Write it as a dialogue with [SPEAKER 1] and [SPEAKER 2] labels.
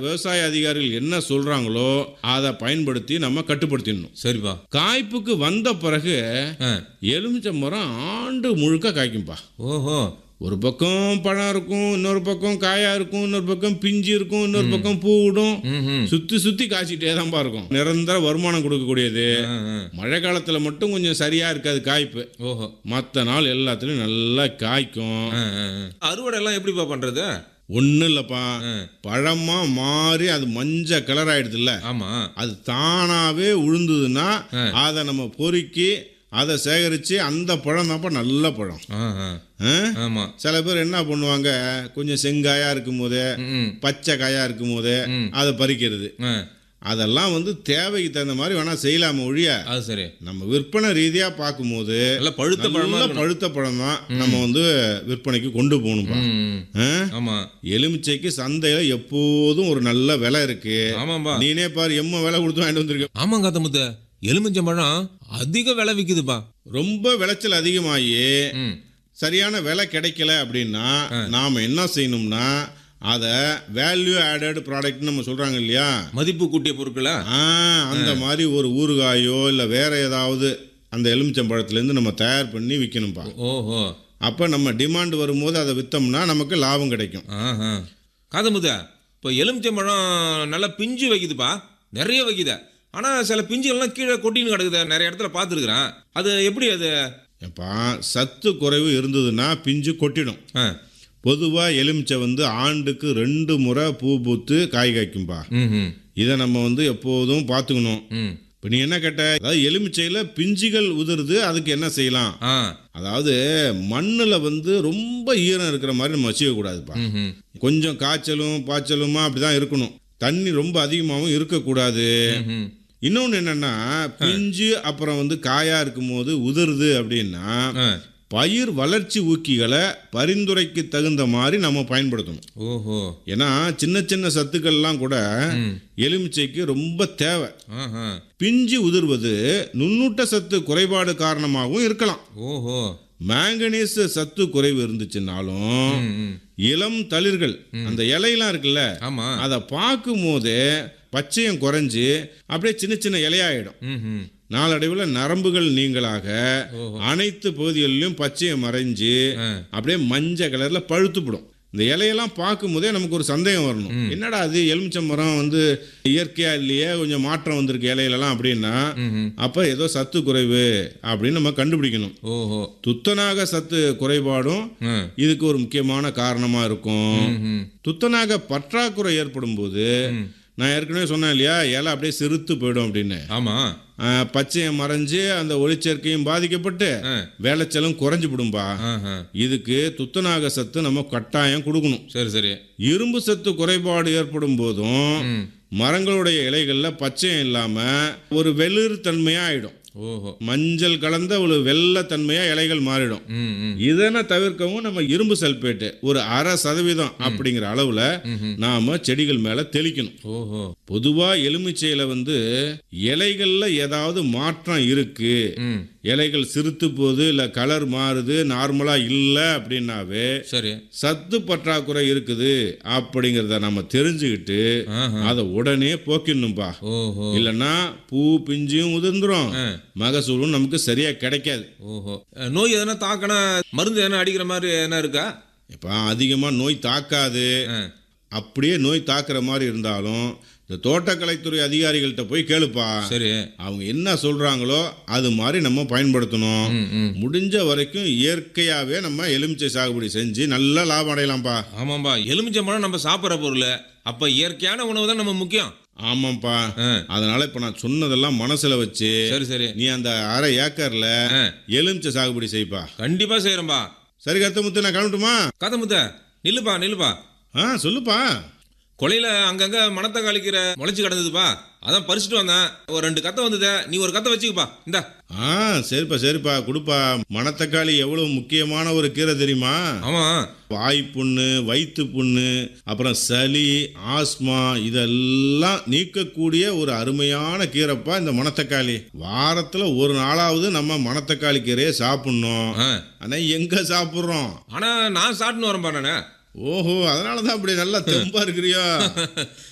[SPEAKER 1] விவசாய அதிகாரிகள் என்ன சொல்றாங்களோ அதை பயன்படுத்தி நம்ம கட்டுப்படுத்திடணும்
[SPEAKER 2] சரிப்பா
[SPEAKER 1] காய்ப்புக்கு வந்த பிறகு
[SPEAKER 2] ஆ.
[SPEAKER 1] எலுமிச்சை மரம் ஆண்டு முழுக்க காய்க்கும்பா
[SPEAKER 2] ஓஹோ
[SPEAKER 1] ஒரு பக்கம் பழம் இருக்கும் இன்னொரு பக்கம் காயா இருக்கும் இன்னொரு பக்கம் பிஞ்சு இருக்கும் இன்னொரு பக்கம் பூ விடும்
[SPEAKER 2] ம்
[SPEAKER 1] சுத்தி சுத்தி காய்ச்சிட்டே தான்ப்பா இருக்கும் நிரந்தர வருமானம் கொடுக்கக்கூடியது மழை காலத்துல மட்டும் கொஞ்சம் சரியா இருக்காது காய்ப்பு
[SPEAKER 2] ஓஹோ
[SPEAKER 1] மற்ற நாள் எல்லாத்துலயும் நல்லா காய்க்கும்
[SPEAKER 2] ஆ, ஆ, ஆ. அறுவடை எல்லாம் எப்படிப்பா பண்றது
[SPEAKER 1] ஒன்றும் இல்லைப்பா
[SPEAKER 2] ஆ.
[SPEAKER 1] பழமா மாறி அது மஞ்ச கலர் ஆயிடுதுல்ல
[SPEAKER 2] ஆமா
[SPEAKER 1] அது தானாவே உழுந்ததுன்னா
[SPEAKER 2] ஆ.
[SPEAKER 1] அதை நம்ம பொறுக்கி அதை சேகரித்து அந்த பழம் தான்ப்பா நல்ல பழம்
[SPEAKER 2] ஆ, ஆ.
[SPEAKER 1] ஆ?
[SPEAKER 2] ஆமா
[SPEAKER 1] சில பேர் என்ன பண்ணுவாங்க கொஞ்சம் செங்காயா இருக்கும் போதே
[SPEAKER 2] ம், ம்.
[SPEAKER 1] பச்சை காயா இருக்கும் போதே
[SPEAKER 2] ம்.
[SPEAKER 1] அதை பறிக்கிறது
[SPEAKER 2] ஆ,
[SPEAKER 1] அதெல்லாம் வந்து தேவைக்கு தகுந்த மாதிரி வேணா செய்யலாம ஒழிய
[SPEAKER 2] அது சரி
[SPEAKER 1] நம்ம விற்பனை ரீதியா பார்க்கும்போது
[SPEAKER 2] நல்ல பழுத்த பழமா
[SPEAKER 1] நல்ல
[SPEAKER 2] இருக்கணும்.
[SPEAKER 1] பழுத்த பழம் தான் நம்ம வந்து விற்பனைக்கு கொண்டு போகணும்பா
[SPEAKER 2] ம், ம்.
[SPEAKER 1] ஆ?
[SPEAKER 2] ஆமா
[SPEAKER 1] எலுமிச்சைக்கு சந்தையில எப்போதும் ஒரு நல்ல விலை இருக்கு
[SPEAKER 2] ஆமாம்பா
[SPEAKER 1] நீனே பாரு எம்ம விலை கொடுத்து வாங்கிட்டு வந்திருக்க
[SPEAKER 2] ஆமாங்க காத்தமுத்த எலுமிச்சம்பழம் அதிக விலை விக்குதுப்பா
[SPEAKER 1] ரொம்ப விளைச்சல் அதிகமாகி
[SPEAKER 2] ம்
[SPEAKER 1] சரியான விலை கிடைக்கல அப்படின்னா நாம என்ன செய்யணும்னா அதை வேல்யூ ஆடட் ப்ராடக்ட்னு நம்ம சொல்றாங்க இல்லையா
[SPEAKER 2] மதிப்பு கூட்டிய பொருட்களா
[SPEAKER 1] ஆ, அந்த மாதிரி ஒரு ஊறுகாயோ இல்லை வேற ஏதாவது அந்த எலுமிச்சம்பழத்துலேருந்து நம்ம தயார் பண்ணி விற்கணும்ப்பா
[SPEAKER 2] ஓஹோ
[SPEAKER 1] அப்போ நம்ம டிமாண்ட் வரும்போது அதை விற்றோம்னா நமக்கு லாபம் கிடைக்கும்
[SPEAKER 2] ஆஹா காதமுத இப்போ எலுமிச்சம்பழம் நல்லா பிஞ்சு வைக்குதுப்பா நிறைய வைக்குது ஆனால் சில பிஞ்சுகள்லாம் கீழே கொட்டின்னு கிடக்குது நிறைய இடத்துல பார்த்துருக்குறேன் அது எப்படி அது
[SPEAKER 1] எப்பா சத்து குறைவு இருந்ததுன்னா பிஞ்சு கொட்டிடும்
[SPEAKER 2] ஆ
[SPEAKER 1] பொதுவாக எலுமிச்சை வந்து ஆண்டுக்கு ரெண்டு முறை பூ பூத்து காய் காய்க்கும்பா
[SPEAKER 2] ம் ம்
[SPEAKER 1] இதை நம்ம வந்து எப்போதும் பார்த்துக்கணும்
[SPEAKER 2] ம்
[SPEAKER 1] இப்போ நீ என்ன கேட்ட அதாவது எலுமிச்சையில் பிஞ்சுகள் உதிருது அதுக்கு என்ன செய்யலாம்
[SPEAKER 2] ஆ
[SPEAKER 1] அதாவது மண்ணில் வந்து ரொம்ப ஈரம் இருக்கிற மாதிரி நம்ம வச்சுக்க கூடாதுப்பா
[SPEAKER 2] ம் ம்
[SPEAKER 1] கொஞ்சம் காய்ச்சலும் பாய்ச்சலுமா அப்படிதான் இருக்கணும் தண்ணி ரொம்ப அதிகமாகவும் இருக்கக்கூடாது
[SPEAKER 2] ம்
[SPEAKER 1] இன்னொன்று என்னன்னா பிஞ்சு அப்புறம் வந்து காயா இருக்கும்போது உதிருது அப்படின்னா
[SPEAKER 2] ஆ
[SPEAKER 1] பயிர் வளர்ச்சி ஊக்கிகளை பரிந்துரைக்கு தகுந்த மாதிரி நம்ம பயன்படுத்தணும்
[SPEAKER 2] ஓஹோ
[SPEAKER 1] ஏன்னா சின்ன சின்ன சத்துக்கள்லாம் கூட
[SPEAKER 2] ம்
[SPEAKER 1] எலுமிச்சைக்கு ரொம்ப தேவை
[SPEAKER 2] ஆஹா
[SPEAKER 1] பிஞ்சு உதிர்வது நுண்ணூட்ட சத்து குறைபாடு காரணமாகவும் இருக்கலாம்
[SPEAKER 2] ஓஹோ
[SPEAKER 1] மேங்கனீஸ் சத்து குறைவு இருந்துச்சுன்னாலும்
[SPEAKER 2] ம் ம்
[SPEAKER 1] இளம் தளிர்கள் அந்த இலையெல்லாம் இருக்குல்ல
[SPEAKER 2] ஆமாம்
[SPEAKER 1] அதை பார்க்கும் போதே பச்சையம் குறைஞ்சு அப்படியே சின்ன சின்ன இலையாயிடும்
[SPEAKER 2] ம் ம்
[SPEAKER 1] நாளடைவில் நரம்புகள் நீங்களாக
[SPEAKER 2] ஓஹோ.
[SPEAKER 1] அனைத்து பகுதிகளிலும் பச்சையம் மறைஞ்சு
[SPEAKER 2] ஆ
[SPEAKER 1] அப்படியே மஞ்சள் கலர்ல பழுத்துப்படும் இந்த இலையெல்லாம் பார்க்கும்போதே நமக்கு ஒரு சந்தேகம் வரணும் என்னடா அது எலுமிச்சம் மரம் வந்து இயற்கையா இல்லையே கொஞ்சம் மாற்றம் வந்திருக்கு இலையிலலாம் அப்படின்னா
[SPEAKER 2] ம் ம்
[SPEAKER 1] அப்ப ஏதோ சத்து குறைவு அப்படின்னு நம்ம கண்டுபிடிக்கணும்
[SPEAKER 2] ஓஹோ
[SPEAKER 1] துத்தநாக சத்து குறைபாடும்
[SPEAKER 2] ஆ
[SPEAKER 1] இதுக்கு ஒரு முக்கியமான காரணமா இருக்கும்
[SPEAKER 2] ம் ம்
[SPEAKER 1] துத்தநாக பற்றாக்குறை ஏற்படும் போது
[SPEAKER 2] ம்.
[SPEAKER 1] நான் ஏற்கனவே சொன்னேன் இல்லையா இலை அப்படியே சிறுத்து போயிடும் அப்படின்னு
[SPEAKER 2] ஆமாம்
[SPEAKER 1] ஆஹ், பச்சையம் மறைஞ்சு அந்த ஒளிச்சேர்க்கையும் பாதிக்கப்பட்டு
[SPEAKER 2] ஆ
[SPEAKER 1] வேலைச்சலும் குறைஞ்சு விடும்பா
[SPEAKER 2] ஆஹா
[SPEAKER 1] இதுக்கு துத்தநாக சத்து நம்ம கட்டாயம் கொடுக்கணும்
[SPEAKER 2] சரி சரி
[SPEAKER 1] இரும்பு சத்து குறைபாடு ஏற்படும் போதும்
[SPEAKER 2] ம்
[SPEAKER 1] மரங்களுடைய இலைகள்ல பச்சையம் இல்லாம ஒரு வெளிர் தன்மையா ஆயிடும்
[SPEAKER 2] ஓஹோ
[SPEAKER 1] மஞ்சள் கலந்த ஒரு வெள்ளத்தன்மையா இலைகள் மாறிடும்
[SPEAKER 2] ம் ம்
[SPEAKER 1] இதனை தவிர்க்கவும் நம்ம இரும்பு சல்பேட்டு ஒரு அரை சதவீதம் அப்படிங்கிற அளவுல
[SPEAKER 2] ம்ஹும்.
[SPEAKER 1] நாம செடிகள் மேல தெளிக்கணும்
[SPEAKER 2] ஓஹோ
[SPEAKER 1] பொதுவா எலுமிச்சையில வந்து இலைகள்ல ஏதாவது மாற்றம் இருக்கு
[SPEAKER 2] ம்
[SPEAKER 1] இலைகள் சிறுத்து போகுது இல்ல கலர் மாறுது நார்மலா இல்ல அப்படின்னாவே
[SPEAKER 2] சரி
[SPEAKER 1] சத்து பற்றாக்குறை இருக்குது அப்படிங்கிறத நம்ம தெரிஞ்சுக்கிட்டு
[SPEAKER 2] ஆஹா
[SPEAKER 1] அதை உடனே போக்கிடணும்பா
[SPEAKER 2] ஓஹோ
[SPEAKER 1] இல்லைன்னா பூ பிஞ்சும் உதிர்ந்துரும்
[SPEAKER 2] ஆ.
[SPEAKER 1] மகசூலும் நமக்கு சரியா கிடைக்காது
[SPEAKER 2] ஓஹோ அஹ், நோய் எதனா தாக்கினா மருந்து எதனா அடிக்கிற மாதிரி எதனா இருக்கா
[SPEAKER 1] இப்போ அதிகமா நோய் தாக்காது
[SPEAKER 2] ஆ
[SPEAKER 1] அப்படியே நோய் தாக்குற மாதிரி இருந்தாலும் இந்த தோட்டக்கலைத்துறை அதிகாரிகள்கிட்ட போய் கேளுப்பா
[SPEAKER 2] சரி
[SPEAKER 1] அவங்க என்ன சொல்றாங்களோ அது மாதிரி நம்ம பயன்படுத்தணும்
[SPEAKER 2] ம் ம்
[SPEAKER 1] முடிஞ்ச வரைக்கும் இயற்கையாவே நம்ம எலுமிச்சை சாகுபடி செஞ்சு நல்ல லாபம் அடையலாம்ப்பா
[SPEAKER 2] ஆமாம்பா எலுமிச்சம்பழம் நம்ம சாப்பிட்ற பொருள் அப்போ இயற்கையான உணவு தான் நம்ம முக்கியம்
[SPEAKER 1] ஆமாப்பா
[SPEAKER 2] ஆ
[SPEAKER 1] அதனால இப்ப நான் சொன்னதெல்லாம் மனசுல வச்சு
[SPEAKER 2] சரி சரி
[SPEAKER 1] நீ அந்த அரை ஏக்கர்ல
[SPEAKER 2] ஆ
[SPEAKER 1] எலுமிச்சை சாகுபடி செய்ப்பா
[SPEAKER 2] கண்டிப்பாக செய்கிறேன்பா
[SPEAKER 1] சரி கருத்தமுத்து நான் கிளம்பட்டுமா
[SPEAKER 2] கதமுத்த நில்லுப்பா நில்லுப்பா
[SPEAKER 1] ஆ சொல்லுப்பா
[SPEAKER 2] கொலையில் அங்கங்கே மணத்தை கழிக்கிற முளைச்சி கிடந்ததுப்பா அதான் பறிச்சுட்டு வந்தேன் ஒரு ரெண்டு கத்தை வந்ததே நீ ஒரு கத்தை வச்சுக்கப்பா இந்தா
[SPEAKER 1] ஆ சரிப்பா சரிப்பா கொடுப்பா மணத்தக்காளி எவ்வளவு முக்கியமான ஒரு கீரை தெரியுமா
[SPEAKER 2] ஆமாம்
[SPEAKER 1] வாய் புண்ணு வயிற்று புண்ணு அப்புறம் சளி ஆஸ்மா இதெல்லாம் நீக்கக்கூடிய ஒரு அருமையான கீரைப்பா இந்த மணத்தக்காளி வாரத்துல ஒரு நாளாவது நம்ம மணத்தக்காளி கீரையை சாப்பிடணும்
[SPEAKER 2] ஆ
[SPEAKER 1] ஆனா எங்க சாப்பிட்றோம்
[SPEAKER 2] ஆனால் நான் சாப்பிட்டுன்னு வரேன்ப்பா நான்
[SPEAKER 1] ஓஹோ அதனால தான் அப்படி நல்லா தெம்பா இருக்கிறியா